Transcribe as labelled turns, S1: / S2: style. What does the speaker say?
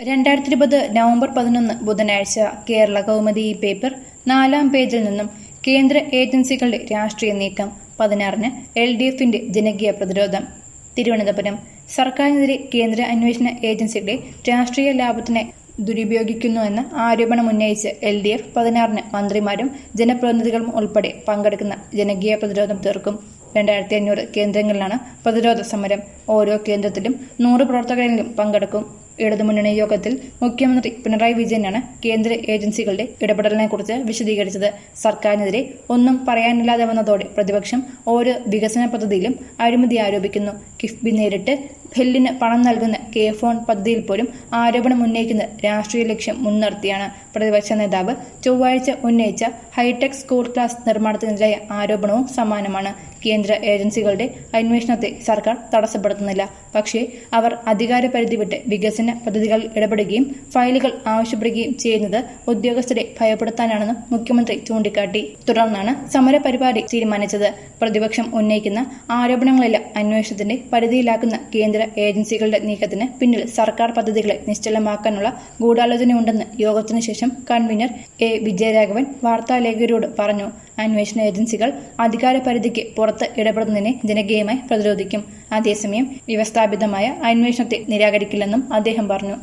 S1: രണ്ടായിരത്തി ഇരുപത് നവംബർ പതിനൊന്ന് ബുധനാഴ്ച കേരള കൗമുദി ഈ പേപ്പർ നാലാം പേജിൽ നിന്നും കേന്ദ്ര ഏജൻസികളുടെ രാഷ്ട്രീയ നീക്കം പതിനാറിന് എൽ ഡി എഫിന്റെ ജനകീയ പ്രതിരോധം തിരുവനന്തപുരം സർക്കാരിനെതിരെ കേന്ദ്ര അന്വേഷണ ഏജൻസികളെ രാഷ്ട്രീയ ലാഭത്തിനായി ദുരുപയോഗിക്കുന്നുവെന്ന ആരോപണം ഉന്നയിച്ച് എൽ ഡി എഫ് പതിനാറിന് മന്ത്രിമാരും ജനപ്രതിനിധികളും ഉൾപ്പെടെ പങ്കെടുക്കുന്ന ജനകീയ പ്രതിരോധം തീർക്കും രണ്ടായിരത്തി അഞ്ഞൂറ് കേന്ദ്രങ്ങളിലാണ് പ്രതിരോധ സമരം ഓരോ കേന്ദ്രത്തിലും നൂറ് പ്രവർത്തകരെങ്കിലും പങ്കെടുക്കും ഇടതുമുന്നണി യോഗത്തിൽ മുഖ്യമന്ത്രി പിണറായി വിജയനാണ് കേന്ദ്ര ഏജൻസികളുടെ ഇടപെടലിനെക്കുറിച്ച് വിശദീകരിച്ചത് സർക്കാരിനെതിരെ ഒന്നും പറയാനില്ലാതെ വന്നതോടെ പ്രതിപക്ഷം ഓരോ വികസന പദ്ധതിയിലും അഴിമതി ആരോപിക്കുന്നു കിഫ്ബി നേരിട്ട് ബെല്ലിന് പണം നൽകുന്ന കെ ഫോൺ പദ്ധതിയിൽ പോലും ആരോപണം ഉന്നയിക്കുന്നത് രാഷ്ട്രീയ ലക്ഷ്യം മുൻനിർത്തിയാണ് പ്രതിപക്ഷ നേതാവ് ചൊവ്വാഴ്ച ഉന്നയിച്ച ഹൈടെക് സ്കൂൾ ക്ലാസ് നിർമ്മാണത്തിനെതിരായ ആരോപണവും സമാനമാണ് കേന്ദ്ര ഏജൻസികളുടെ അന്വേഷണത്തെ സർക്കാർ തടസ്സപ്പെടുത്തുന്നില്ല പക്ഷേ അവർ അധികാരപരിധി വിട്ട് വികസന പദ്ധതികളിൽ ഇടപെടുകയും ഫയലുകൾ ആവശ്യപ്പെടുകയും ചെയ്യുന്നത് ഉദ്യോഗസ്ഥരെ ഭയപ്പെടുത്താനാണെന്നും മുഖ്യമന്ത്രി ചൂണ്ടിക്കാട്ടി തുടർന്നാണ് സമരപരിപാടി തീരുമാനിച്ചത് പ്രതിപക്ഷം ഉന്നയിക്കുന്ന ആരോപണങ്ങളെല്ലാം അന്വേഷണത്തിന്റെ പരിധിയിലാക്കുന്ന കേന്ദ്ര ഏജൻസികളുടെ നീക്കത്തിന് പിന്നിൽ സർക്കാർ പദ്ധതികളെ നിശ്ചലമാക്കാനുള്ള ഗൂഢാലോചനയുണ്ടെന്ന് യോഗത്തിനു ശേഷം കൺവീനർ എ വിജയരാഘവൻ വാർത്താലേഖകരോട് പറഞ്ഞു അന്വേഷണ ഏജൻസികൾ അധികാര പരിധിക്ക് പുറത്ത് ഇടപെടുന്നതിനെ ജനകീയമായി പ്രതിരോധിക്കും അതേസമയം വ്യവസ്ഥാപിതമായ അന്വേഷണത്തെ നിരാകരിക്കില്ലെന്നും അദ്ദേഹം പറഞ്ഞു